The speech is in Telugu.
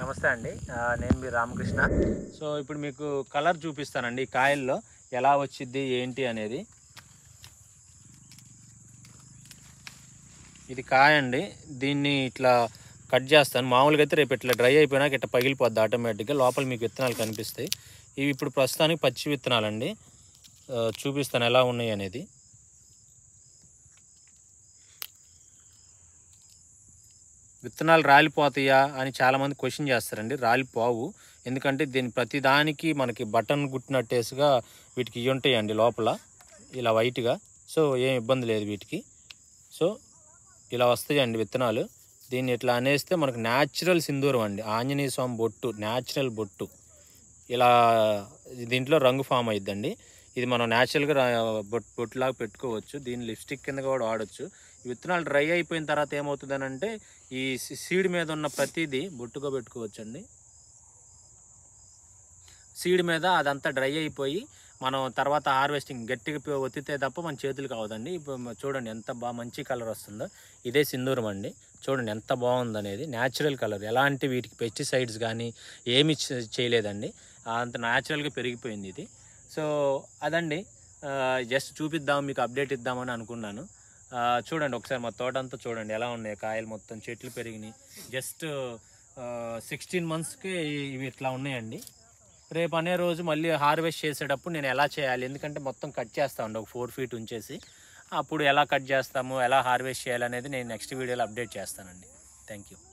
నమస్తే అండి ఆ, నేను మీ రామకృష్ణ సో ఇప్పుడు మీకు కలర్ చూపిస్తానండి ఈ కాయల్లో ఎలా వచ్చిద్ది ఏంటి అనేది ఇది కాయ అండి దీన్ని ఇట్లా కట్ చేస్తాను మామూలుగా అయితే రేపు ఇట్లా డ్రై అయిపోయినాక ఇట్లా పగిలిపోద్ది ఆటోమేటిక్గా లోపల మీకు విత్తనాలు కనిపిస్తాయి ఇవి ఇప్పుడు ప్రస్తుతానికి పచ్చి విత్తనాలండి ఆ, చూపిస్తాను ఎలా ఉన్నాయి అనేది విత్తనాలు రాలిపోతాయా అని చాలామంది క్వశ్చన్ చేస్తారండి రాలిపోవు ఎందుకంటే దీని ప్రతి దానికి మనకి బటన్ గుట్టినట్టేసుగా వీటికి ఇవి ఉంటాయండి లోపల ఇలా వైట్గా సో ఏం ఇబ్బంది లేదు వీటికి సో ఇలా వస్తాయండి విత్తనాలు దీన్ని ఇట్లా అనేస్తే మనకు న్యాచురల్ సింధూరం అండి ఆంజనేయ స్వామి బొట్టు న్యాచురల్ బొట్టు ఇలా దీంట్లో రంగు ఫామ్ అయిద్దండి ఇది మనం న్యాచురల్గా బొట్ బొట్టులాగా పెట్టుకోవచ్చు దీన్ని లిప్స్టిక్ కింద కూడా వాడచ్చు ఈ విత్తనాలు డ్రై అయిపోయిన తర్వాత ఏమవుతుందని అంటే ఈ సీడ్ మీద ఉన్న ప్రతిదీ బొట్టుగా పెట్టుకోవచ్చు అండి సీడ్ మీద అదంతా డ్రై అయిపోయి మనం తర్వాత హార్వెస్టింగ్ గట్టిగా పి- ఒత్తితే తప్ప మన చేతులకు అవదండి ఇప్పుడు మ- చూడండి ఎంత బాగా మంచి కలర్ వస్తుందో ఇదే సింధూరం అండి చూడండి ఎంత బాగుంది అనేది న్యాచురల్ కలర్ ఎలాంటి వీటికి పెస్టిసైడ్స్ కానీ ఏమి చే- చేయలేదండి అంత న్యాచురల్గా పెరిగిపోయింది ఇది సో అదండి జస్ట్ చూపిద్దాం మీకు అప్డేట్ ఇద్దామని అనుకున్నాను ఆ, చూడండి ఒకసారి మా తోట అంతా చూడండి ఎలా ఉన్నాయి కాయలు మొత్తం చెట్లు పెరిగినాయి జస్ట్ సిక్స్టీన్ మంత్స్కి ఇవి ఇట్లా ఉన్నాయండి రేపు అనే రోజు మళ్ళీ హార్వెస్ట్ చేసేటప్పుడు నేను ఎలా చేయాలి ఎందుకంటే మొత్తం కట్ చేస్తా ఉండే ఒక ఫోర్ ఫీట్ ఉంచేసి అప్పుడు ఎలా కట్ చేస్తాము ఎలా హార్వెస్ట్ చేయాలనేది నేను నెక్స్ట్ వీడియోలో అప్డేట్ చేస్తానండి థ్యాంక్ యూ